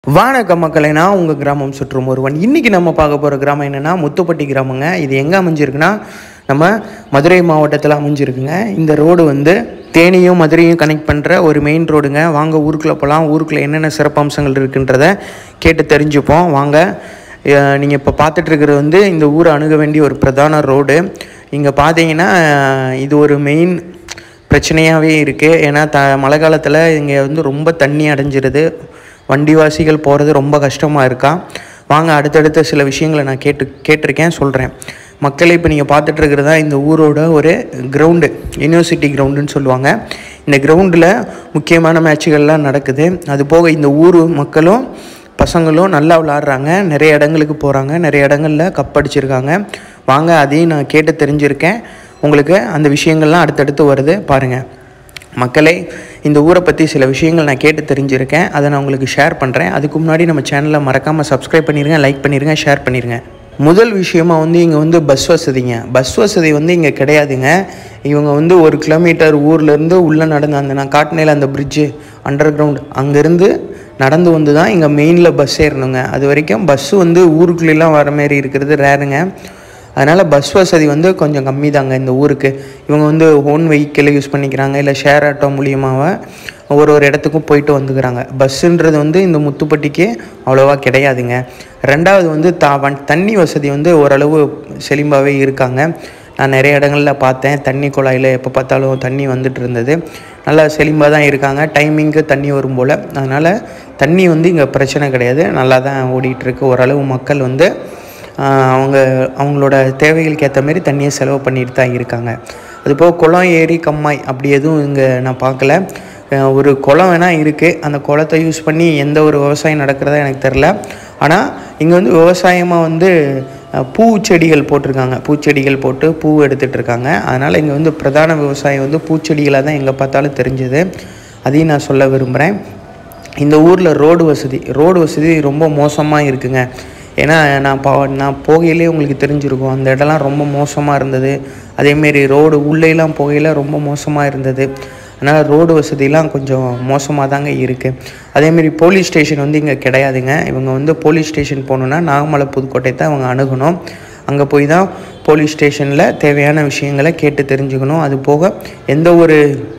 வணக்கம் மக்களே நான் உங்கள் கிராமம் சுற்றும் ஒருவன் இன்றைக்கி நம்ம பார்க்க போகிற கிராமம் என்னென்னா முத்துப்பட்டி கிராமங்க இது எங்கே அமைஞ்சிருக்குன்னா நம்ம மதுரை மாவட்டத்தில் அமைஞ்சிருக்குங்க இந்த ரோடு வந்து தேனியும் மதுரையும் கனெக்ட் பண்ணுற ஒரு மெயின் ரோடுங்க வாங்க ஊருக்குள்ளே போகலாம் ஊருக்குள்ளே என்னென்ன சிறப்பம்சங்கள் இருக்குன்றத கேட்டு தெரிஞ்சுப்போம் வாங்க நீங்கள் இப்போ பார்த்துட்டு இருக்கிறது வந்து இந்த ஊரை அணுக வேண்டிய ஒரு பிரதான ரோடு இங்கே பார்த்தீங்கன்னா அஹ், இது ஒரு மெயின் பிரச்சனையாகவே இருக்குது ஏன்னா த மழை காலத்தில் இங்கே வந்து ரொம்ப தண்ணி அடைஞ்சிருது வண்டிவாசிகள் போகிறது ரொம்ப கஷ்டமாக இருக்கா வாங்க அடுத்தடுத்த சில விஷயங்களை நான் கேட்டு கேட்டிருக்கேன் சொல்கிறேன் மக்களை இப்போ நீங்கள் பார்த்துட்டு இருக்கிறது தான் இந்த ஊரோட ஒரு கிரவுண்டு யூனிவர்சிட்டி கிரவுண்டுன்னு சொல்லுவாங்க இந்த கிரவுண்டில் முக்கியமான மேட்சுகள்லாம் நடக்குது அது போக இந்த ஊர் மக்களும் பசங்களும் நல்லா விளாட்றாங்க நிறைய இடங்களுக்கு போகிறாங்க நிறைய இடங்களில் கப் அடிச்சிருக்காங்க வாங்க அதையும் நான் கேட்டு தெரிஞ்சிருக்கேன் உங்களுக்கு அந்த விஷயங்கள்லாம் அடுத்தடுத்து வருது பாருங்கள் மக்களே இந்த ஊரை பற்றி சில விஷயங்கள் நான் கேட்டு தெரிஞ்சிருக்கேன் அதை நான் உங்களுக்கு ஷேர் பண்ணுறேன் அதுக்கு முன்னாடி நம்ம சேனலை மறக்காமல் சப்ஸ்கிரைப் பண்ணிடுங்க லைக் பண்ணிடுங்க ஷேர் பண்ணிடுங்க முதல் விஷயமா வந்து இங்கே வந்து பஸ் வசதிங்க பஸ் வசதி வந்து இங்கே கிடையாதுங்க இவங்க வந்து ஒரு கிலோமீட்டர் ஊர்லேருந்து உள்ளே நடந்து அந்த நான் காட்டினேல அந்த பிரிட்ஜு அண்டர் கிரவுண்ட் அங்கேருந்து நடந்து வந்து தான் இங்கே மெயினில் பஸ் ஏறணுங்க அது வரைக்கும் பஸ்ஸு வந்து ஊருக்குள்ளெல்லாம் வர மாதிரி இருக்கிறது ரேருங்க அதனால் பஸ் வசதி வந்து கொஞ்சம் கம்மி தாங்க இந்த ஊருக்கு இவங்க வந்து ஓன் வெஹிக்கிள் யூஸ் பண்ணிக்கிறாங்க இல்லை ஷேர் ஆட்டோ மூலியமாக ஒரு ஒரு இடத்துக்கும் போயிட்டு வந்துக்கிறாங்க பஸ்ஸுன்றது வந்து இந்த முத்துப்பட்டிக்கு அவ்வளோவா கிடையாதுங்க ரெண்டாவது வந்து தா வன் தண்ணி வசதி வந்து ஓரளவு செழிம்பாகவே இருக்காங்க நான் நிறைய இடங்களில் பார்த்தேன் தண்ணி குழாயில் எப்போ பார்த்தாலும் தண்ணி வந்துட்டு இருந்தது நல்லா செழிம்பாக தான் இருக்காங்க டைமிங்க்கு தண்ணி வரும் போல் அதனால் தண்ணி வந்து இங்கே பிரச்சனை கிடையாது நல்லா தான் ஓடிட்டுருக்கு ஓரளவு மக்கள் வந்து ஆஹ் அவங்க அவங்களோட தேவைகளுக்கு ஏற்ற மாதிரி தண்ணியை செலவு பண்ணிட்டு தான் இருக்காங்க அதுபோக குளம் ஏரி கம்மாய் அப்படி எதுவும் இங்கே நான் பார்க்கல ஆஹ் ஒரு குளம் வேணால் இருக்குது அந்த குளத்தை யூஸ் பண்ணி எந்த ஒரு விவசாயம் நடக்கிறதா எனக்கு தெரில ஆனால் இங்கே வந்து விவசாயமாக வந்து ஆஹ் பூச்செடிகள் போட்டிருக்காங்க பூச்செடிகள் போட்டு பூ எடுத்துகிட்டு இருக்காங்க அதனால் இங்கே வந்து பிரதான விவசாயம் வந்து பூச்செடிகளாக தான் எங்கே பார்த்தாலும் தெரிஞ்சது அதையும் நான் சொல்ல விரும்புகிறேன் இந்த ஊரில் ரோடு வசதி ரோடு வசதி ரொம்ப மோசமாக இருக்குங்க ஏன்னா நான் பா நான் போகையிலே உங்களுக்கு தெரிஞ்சிருக்கும் அந்த இடம்லாம் ரொம்ப மோசமாக இருந்தது அதேமாரி ரோடு உள்ளேலாம் போகையில் ரொம்ப மோசமாக இருந்தது அதனால் ரோடு வசதிலாம் கொஞ்சம் மோசமாக தாங்க இருக்குது அதேமாரி போலீஸ் ஸ்டேஷன் வந்து இங்கே கிடையாதுங்க இவங்க வந்து போலீஸ் ஸ்டேஷன் போகணுன்னா நாகமலை புதுக்கோட்டை தான் அவங்க அணுகணும் அங்கே போய் தான் போலீஸ் ஸ்டேஷனில் தேவையான விஷயங்களை கேட்டு தெரிஞ்சுக்கணும் அது போக எந்த ஒரு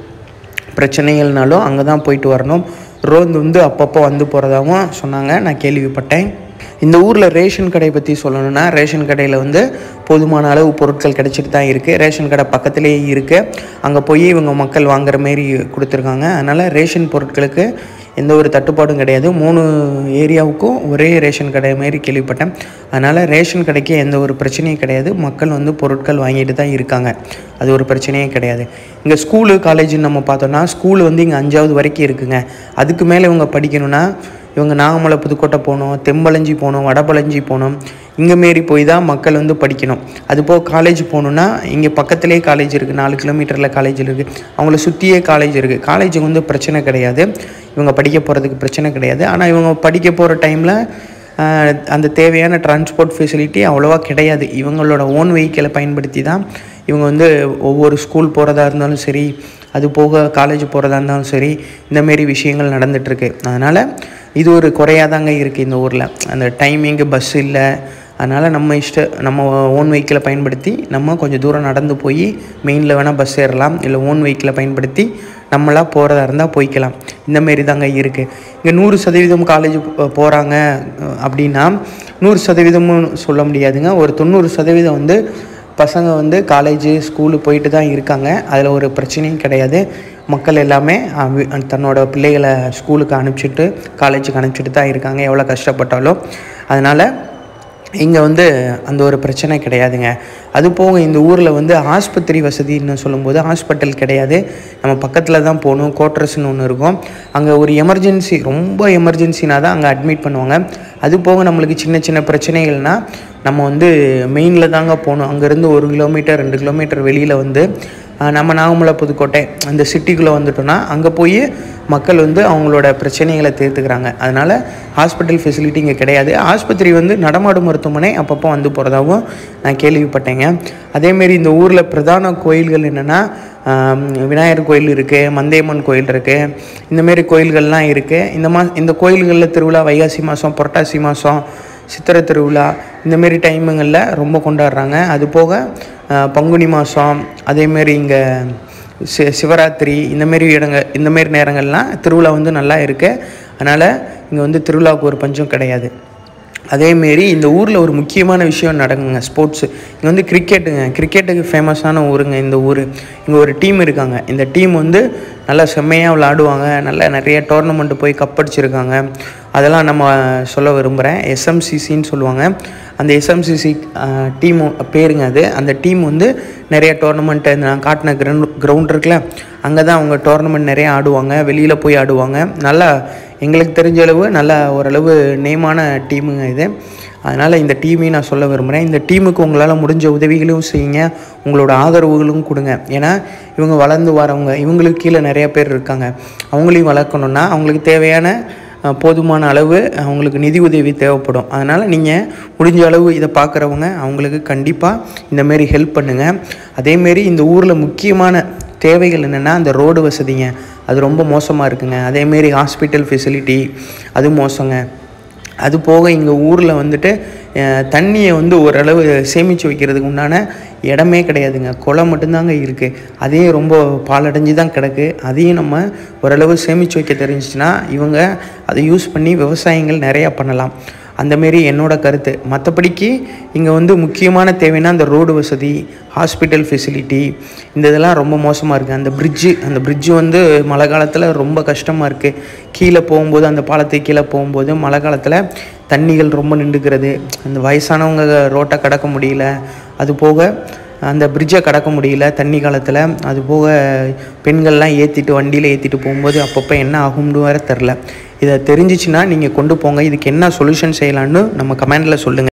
பிரச்சனைகள்னாலும் அங்கே தான் போயிட்டு வரணும் ரோந்து வந்து அப்பப்போ வந்து போகிறதாகவும் சொன்னாங்க நான் கேள்விப்பட்டேன் இந்த ஊரில் ரேஷன் கடை பற்றி சொல்லணும்னா ரேஷன் கடையில் வந்து போதுமான அளவு பொருட்கள் கிடைச்சிட்டு தான் இருக்குது ரேஷன் கடை பக்கத்துலேயே இருக்குது அங்கே போய் இவங்க மக்கள் வாங்குற மாரி கொடுத்துருக்காங்க அதனால் ரேஷன் பொருட்களுக்கு எந்த ஒரு தட்டுப்பாடும் கிடையாது மூணு ஏரியாவுக்கும் ஒரே ரேஷன் கடை மாரி கேள்விப்பட்டேன் அதனால் ரேஷன் கடைக்கு எந்த ஒரு பிரச்சனையும் கிடையாது மக்கள் வந்து பொருட்கள் வாங்கிட்டு தான் இருக்காங்க அது ஒரு பிரச்சனையே கிடையாது இங்கே ஸ்கூலு காலேஜுன்னு நம்ம பார்த்தோன்னா ஸ்கூல் வந்து இங்கே அஞ்சாவது வரைக்கும் இருக்குங்க அதுக்கு மேலே இவங்க படிக்கணும்னா இவங்க நாகமலை புதுக்கோட்டை போகணும் தெம்பளஞ்சி போகணும் வடபழஞ்சி போகணும் இங்கே மாரி போய் தான் மக்கள் வந்து படிக்கணும் அதுபோக காலேஜ் போகணுன்னா இங்கே பக்கத்துலேயே காலேஜ் இருக்குது நாலு கிலோமீட்டரில் காலேஜ் இருக்குது அவங்கள சுற்றியே காலேஜ் இருக்குது காலேஜுக்கு வந்து பிரச்சனை கிடையாது இவங்க படிக்க போகிறதுக்கு பிரச்சனை கிடையாது ஆனால் இவங்க படிக்க போகிற டைமில் அந்த தேவையான டிரான்ஸ்போர்ட் ஃபெசிலிட்டி அவ்வளோவா கிடையாது இவங்களோட ஓன் வெஹிக்கிளை பயன்படுத்தி தான் இவங்க வந்து ஒவ்வொரு ஸ்கூல் போகிறதா இருந்தாலும் சரி அது போக காலேஜ் போகிறதா இருந்தாலும் சரி இந்தமாரி விஷயங்கள் நடந்துகிட்ருக்கு அதனால் இது ஒரு குறையாக தாங்க இருக்குது இந்த ஊரில் அந்த டைமிங்கு பஸ் இல்லை அதனால் நம்ம இஷ்ட நம்ம ஓன் வெஹிக்கிளை பயன்படுத்தி நம்ம கொஞ்சம் தூரம் நடந்து போய் மெயினில் வேணால் பஸ் ஏறலாம் இல்லை ஓன் வெஹிக்கிளை பயன்படுத்தி நம்மளாக போகிறதா இருந்தால் போய்க்கலாம் இந்தமாரி தாங்க இருக்குது இங்கே நூறு சதவீதம் காலேஜ் போகிறாங்க அப்படின்னா நூறு சதவீதமும் சொல்ல முடியாதுங்க ஒரு தொண்ணூறு சதவீதம் வந்து பசங்க வந்து காலேஜு ஸ்கூலு போயிட்டு தான் இருக்காங்க அதில் ஒரு பிரச்சனையும் கிடையாது மக்கள் எல்லாமே அஹ், வி- தன்னோட பிள்ளைகளை ஸ்கூலுக்கு அனுப்பிச்சிட்டு காலேஜுக்கு அனுப்பிச்சிட்டு தான் இருக்காங்க எவ்வளோ கஷ்டப்பட்டாலும் அதனால் இங்கே வந்து அந்த ஒரு பிரச்சனை கிடையாதுங்க அது போக இந்த ஊரில் வந்து ஆஸ்பத்திரி வசதின்னு சொல்லும்போது ஹாஸ்பிட்டல் கிடையாது நம்ம பக்கத்தில் தான் போகணும் கோட்ரஸ்னு ஒன்று இருக்கும் அங்கே ஒரு எமர்ஜென்சி ரொம்ப எமர்ஜென்சினா தான் அங்கே அட்மிட் பண்ணுவாங்க அது போக நம்மளுக்கு சின்ன சின்ன பிரச்சனைகள்னால் நம்ம வந்து மெயினில் தாங்க போகணும் அங்கேருந்து ஒரு கிலோமீட்டர் ரெண்டு கிலோமீட்டர் வெளியில் வந்து ஆஹ் நம்ம நாகமலை புதுக்கோட்டை அந்த சிட்டிக்குள்ளே வந்துட்டோம்னா அங்கே போய் மக்கள் வந்து அவங்களோட பிரச்சனைகளை தீர்த்துக்கிறாங்க அதனால் ஹாஸ்பிட்டல் ஃபெசிலிட்டி இங்கே கிடையாது ஆஸ்பத்திரி வந்து நடமாடும் மருத்துவமனை அப்பப்போ வந்து போகிறதாகவும் நான் கேள்விப்பட்டேங்க அதேமாரி இந்த ஊரில் பிரதான கோயில்கள் என்னென்னா விநாயகர் கோயில் இருக்குது மந்தையம்மன் கோயில் இருக்குது இந்தமாரி கோயில்கள்லாம் இருக்குது இந்த மா இந்த கோயில்களில் திருவிழா வைகாசி மாதம் புரட்டாசி மாதம் சித்திரை திருவிழா இந்தமாரி டைமுங்களில் ரொம்ப கொண்டாடுறாங்க அது போக ஆஹ் பங்குனி மாதம் அதேமாரி இங்கே சி சிவராத்திரி இந்தமாரி இடங்க இந்தமாரி நேரங்கள்லாம் திருவிழா வந்து நல்லா இருக்குது அதனால் இங்கே வந்து திருவிழாவுக்கு ஒரு பஞ்சம் கிடையாது அதேமாரி இந்த ஊரில் ஒரு முக்கியமான விஷயம் நடக்குங்க ஸ்போர்ட்ஸு இங்கே வந்து கிரிக்கெட்டுங்க கிரிக்கெட்டுக்கு ஃபேமஸான ஊருங்க இந்த ஊர் இங்கே ஒரு டீம் இருக்காங்க இந்த டீம் வந்து நல்லா செம்மையாக விளாடுவாங்க நல்லா நிறைய டோர்னமெண்ட்டு போய் கப் அடிச்சிருக்காங்க அதெல்லாம் நம்ம சொல்ல விரும்புகிறேன் எஸ்எம்சிசின்னு சொல்லுவாங்க அந்த எஸ்எம்சிசி டீம் பேருங்க அது அந்த டீம் வந்து நிறைய டோர்னமெண்ட்டு நான் காட்டின கிரவுண்ட் கிரவுண்ட் இருக்குல்ல அங்கே தான் அவங்க டோர்னமெண்ட் நிறைய ஆடுவாங்க வெளியில் போய் ஆடுவாங்க நல்லா எங்களுக்கு தெரிஞ்ச அளவு நல்ல ஓரளவு நேமான டீமுங்க இது அதனால் இந்த டீமையும் நான் சொல்ல விரும்புகிறேன் இந்த டீமுக்கு உங்களால் முடிஞ்ச உதவிகளும் செய்யுங்க உங்களோட ஆதரவுகளும் கொடுங்க ஏன்னா இவங்க வளர்ந்து வரவங்க இவங்களுக்கு கீழே நிறைய பேர் இருக்காங்க அவங்களையும் வளர்க்கணுன்னா அவங்களுக்கு தேவையான அஹ், போதுமான அளவு அவங்களுக்கு நிதி உதவி தேவைப்படும் அதனால் நீங்கள் முடிஞ்ச அளவு இதை பார்க்குறவங்க அவங்களுக்கு கண்டிப்பாக இந்தமாரி ஹெல்ப் பண்ணுங்கள் அதேமாரி இந்த ஊரில் முக்கியமான தேவைகள் என்னென்னா அந்த ரோடு வசதிங்க அது ரொம்ப மோசமாக இருக்குங்க அதேமாரி ஹாஸ்பிட்டல் ஃபெசிலிட்டி அது மோசங்க அது போக இங்கே ஊரில் வந்துட்டு அஹ், தண்ணியை வந்து ஓரளவு சேமித்து வைக்கிறதுக்கு உண்டான இடமே கிடையாதுங்க குளம் மட்டும்தாங்க இருக்குது அதையும் ரொம்ப பாலடைஞ்சு தான் கிடக்கு அதையும் நம்ம ஓரளவு சேமித்து வைக்க தெரிஞ்சிச்சுன்னா இவங்க அதை யூஸ் பண்ணி விவசாயங்கள் நிறையா பண்ணலாம் அந்தமாரி என்னோட கருத்து மற்றபடிக்கு இங்கே வந்து முக்கியமான தேவைன்னா அந்த ரோடு வசதி ஹாஸ்பிட்டல் ஃபெசிலிட்டி இந்த இதெல்லாம் ரொம்ப மோசமாக இருக்குது அந்த பிரிட்ஜு அந்த பிரிட்ஜு வந்து மழை காலத்தில் ரொம்ப கஷ்டமாக இருக்குது கீழே போகும்போது அந்த பாலத்துக்கு கீழே போகும்போது மழை காலத்தில் தண்ணிகள் ரொம்ப நின்றுக்கிறது அந்த வயசானவங்க ரோட்டை கடக்க முடியல அது போக அந்த பிரிட்ஜை கடக்க முடியல தண்ணி காலத்தில் அது போக பெண்கள்லாம் ஏற்றிட்டு வண்டியில் ஏற்றிட்டு போகும்போது அப்பப்போ என்ன ஆகும்னு வேறு தெரில இதை தெரிஞ்சிச்சுன்னா நீங்கள் கொண்டு போங்க இதுக்கு என்ன சொல்யூஷன் செய்யலான்னு நம்ம கமெண்டில் சொல்லுங்கள்